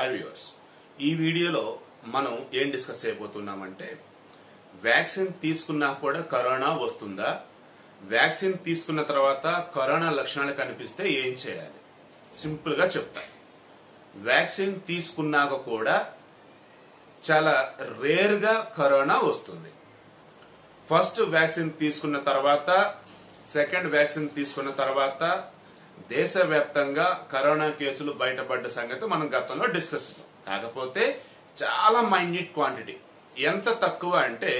high viewers ఈ వీడియోలో మనం ఏం డిస్కస్ చేయబోతున్నామంటే వ్యాక్సిన్ తీసుకున్నా కూడా కరోనా వస్తుందా వ్యాక్సిన్ తీసుకున్న తర్వాత కరోనా లక్షణాలు కనిపిస్తే ఏం చేయాలి సింపుల్ గా చెప్తా వ్యాక్సిన్ తీసుకున్నాక కూడా చాలా రేర్ గా కరోనా వస్తుంది ఫస్ట్ వ్యాక్సిన్ తీసుకున్న తర్వాత సెకండ్ వ్యాక్సిన్ తీసుకున్న తర్వాత దేశవ్యాప్తంగా కరోనా కేసులు బయటపడ్డ సంగతి మనం గతంలో డిస్కస్ చేసాం కాకపోతే చాలా మైన్యూట్ క్వాంటిటీ ఎంత తక్కువ అంటే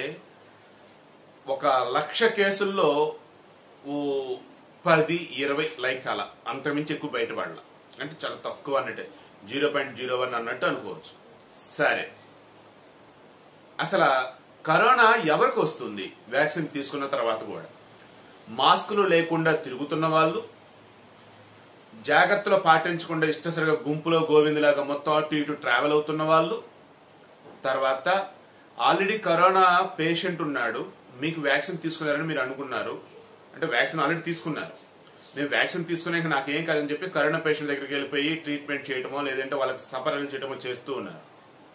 ఒక లక్ష కేసుల్లో ఓ పది ఇరవై లైక్ అలా అంతకుమించి ఎక్కువ బయటపడాల అంటే చాలా తక్కువ అన్నట్టే జీరో పాయింట్ జీరో వన్ అన్నట్టు అనుకోవచ్చు సరే అసలు కరోనా ఎవరికి వస్తుంది వ్యాక్సిన్ తీసుకున్న తర్వాత కూడా మాస్కులు లేకుండా తిరుగుతున్న వాళ్ళు జాగ్రత్తలు పాటించకుండా ఇష్టసరిగా గుంపులో గోవిందులాగా మొత్తం అటు ఇటు ట్రావెల్ అవుతున్న వాళ్ళు తర్వాత ఆల్రెడీ కరోనా పేషెంట్ ఉన్నాడు మీకు వ్యాక్సిన్ తీసుకున్నారని మీరు అనుకున్నారు అంటే వ్యాక్సిన్ ఆల్రెడీ తీసుకున్నారు మేము వ్యాక్సిన్ తీసుకున్నాక నాకేం కాదని చెప్పి కరోనా పేషెంట్ దగ్గరికి వెళ్ళిపోయి ట్రీట్మెంట్ చేయటమో లేదంటే వాళ్ళకి సపరలు చేయటమో చేస్తూ ఉన్నారు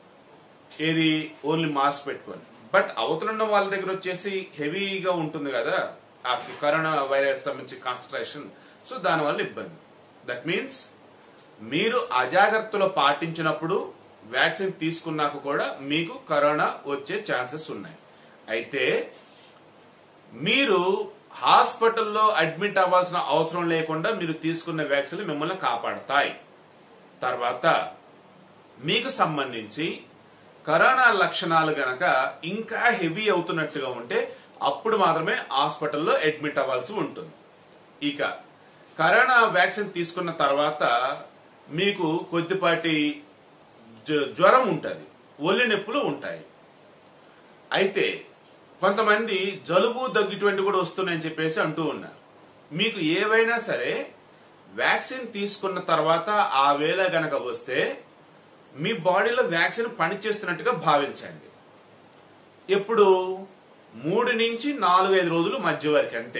ఏది ఓన్లీ మాస్క్ పెట్టుకొని బట్ అవతలున్న వాళ్ళ దగ్గర వచ్చేసి హెవీగా ఉంటుంది కదా ఆ కరోనా వైరస్ సంబంధించి కాన్సన్ట్రేషన్ సో దానివల్ల ఇబ్బంది దట్ మీన్స్ మీరు అజాగ్రత్తలు పాటించినప్పుడు వ్యాక్సిన్ తీసుకున్నాక కూడా మీకు కరోనా వచ్చే ఛాన్సెస్ ఉన్నాయి అయితే మీరు హాస్పిటల్లో అడ్మిట్ అవ్వాల్సిన అవసరం లేకుండా మీరు తీసుకున్న వ్యాక్సిన్ మిమ్మల్ని కాపాడతాయి తర్వాత మీకు సంబంధించి కరోనా లక్షణాలు గనక ఇంకా హెవీ అవుతున్నట్టుగా ఉంటే అప్పుడు మాత్రమే హాస్పిటల్లో అడ్మిట్ అవ్వాల్సి ఉంటుంది ఇక కరోనా వ్యాక్సిన్ తీసుకున్న తర్వాత మీకు కొద్దిపాటి జ్వ- జ్వరం ఉంటుంది ఒళ్ళు నొప్పులు ఉంటాయి అయితే కొంతమంది జలుబు దగ్గు ఇటువంటి కూడా వస్తున్నాయని చెప్పేసి అంటూ ఉన్నారు మీకు ఏవైనా సరే వ్యాక్సిన్ తీసుకున్న తర్వాత ఆ వేళ గనక వస్తే మీ బాడీలో వ్యాక్సిన్ పనిచేస్తున్నట్టుగా భావించండి ఎప్పుడు మూడు నుంచి నాలుగు ఐదు రోజులు మధ్య వరకు అంతే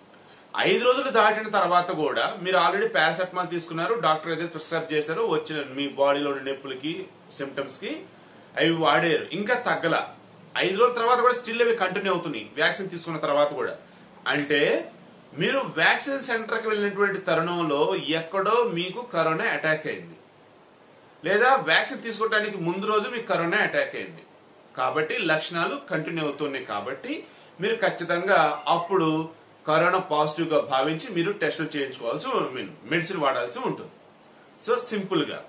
ఐదు రోజులు దాటిన తర్వాత కూడా మీరు ఆల్రెడీ పారాసెటమాల్ తీసుకున్నారు డాక్టర్ ఏదైతే ప్రిస్క్రైబ్ చేశారో వచ్చిన మీ బాడీలో ఉండే నొప్పులకి సిమ్టమ్స్ కి అవి వాడారు ఇంకా తగ్గల ఐదు రోజుల తర్వాత కూడా స్టిల్ అవి కంటిన్యూ అవుతున్నాయి వ్యాక్సిన్ తీసుకున్న తర్వాత కూడా అంటే మీరు వ్యాక్సిన్ సెంటర్కి వెళ్ళినటువంటి తరుణంలో ఎక్కడో మీకు కరోనా అటాక్ అయింది లేదా వ్యాక్సిన్ తీసుకోవడానికి ముందు రోజు మీకు కరోనా అటాక్ అయింది కాబట్టి లక్షణాలు కంటిన్యూ అవుతున్నాయి కాబట్టి మీరు ఖచ్చితంగా అప్పుడు కరోనా పాజిటివ్ గా భావించి మీరు టెస్టులు చేయించుకోవాల్సి మీన్ మెడిసిన్ వాడాల్సి ఉంటుంది సో సింపుల్ గా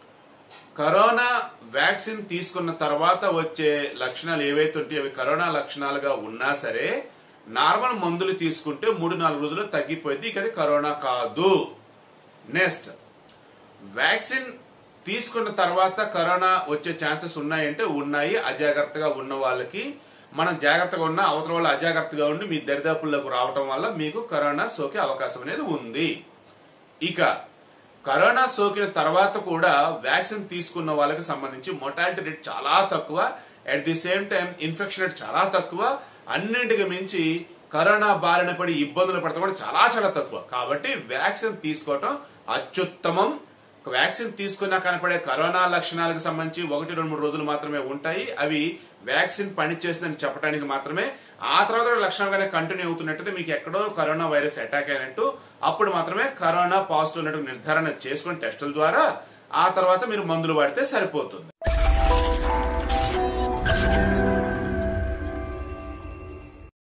కరోనా వ్యాక్సిన్ తీసుకున్న తర్వాత వచ్చే లక్షణాలు ఏవైతే ఉంటాయో అవి కరోనా లక్షణాలుగా ఉన్నా సరే నార్మల్ మందులు తీసుకుంటే మూడు నాలుగు రోజులు తగ్గిపోయింది ఇక అది కరోనా కాదు నెక్స్ట్ వ్యాక్సిన్ తీసుకున్న తర్వాత కరోనా వచ్చే ఛాన్సెస్ ఉన్నాయంటే ఉన్నాయి అజాగ్రత్తగా ఉన్న వాళ్ళకి మనం జాగ్రత్తగా ఉన్న అవతల వాళ్ళు అజాగ్రత్తగా ఉండి మీ దరిదాపుల్లోకి రావటం వల్ల మీకు కరోనా సోకే అవకాశం అనేది ఉంది ఇక కరోనా సోకిన తర్వాత కూడా వ్యాక్సిన్ తీసుకున్న వాళ్ళకి సంబంధించి మొటాలిటీ రేట్ చాలా తక్కువ at the same time infection rate చాలా తక్కువ అన్నింటికి మించి కరోనా బారిన పడి ఇబ్బందులు పడటం కూడా చాలా చాలా తక్కువ కాబట్టి వ్యాక్సిన్ తీసుకోవటం అత్యుత్తమం వ్యాక్సిన్ తీసుకున్నా కనపడే కరోనా లక్షణాలకు సంబంధించి ఒకటి రెండు మూడు రోజులు మాత్రమే ఉంటాయి అవి వ్యాక్సిన్ పనిచేస్తుందని చెప్పడానికి మాత్రమే ఆ తర్వాత కూడా లక్షణాలుగానే కంటిన్యూ అవుతున్నట్టయితే మీకు ఎక్కడో కరోనా వైరస్ అటాక్ అయినట్టు అప్పుడు మాత్రమే కరోనా పాజిటివ్ ఉన్నట్టు నిర్ధారణ చేసుకుని టెస్టుల ద్వారా ఆ తర్వాత మీరు మందులు వాడితే సరిపోతుంది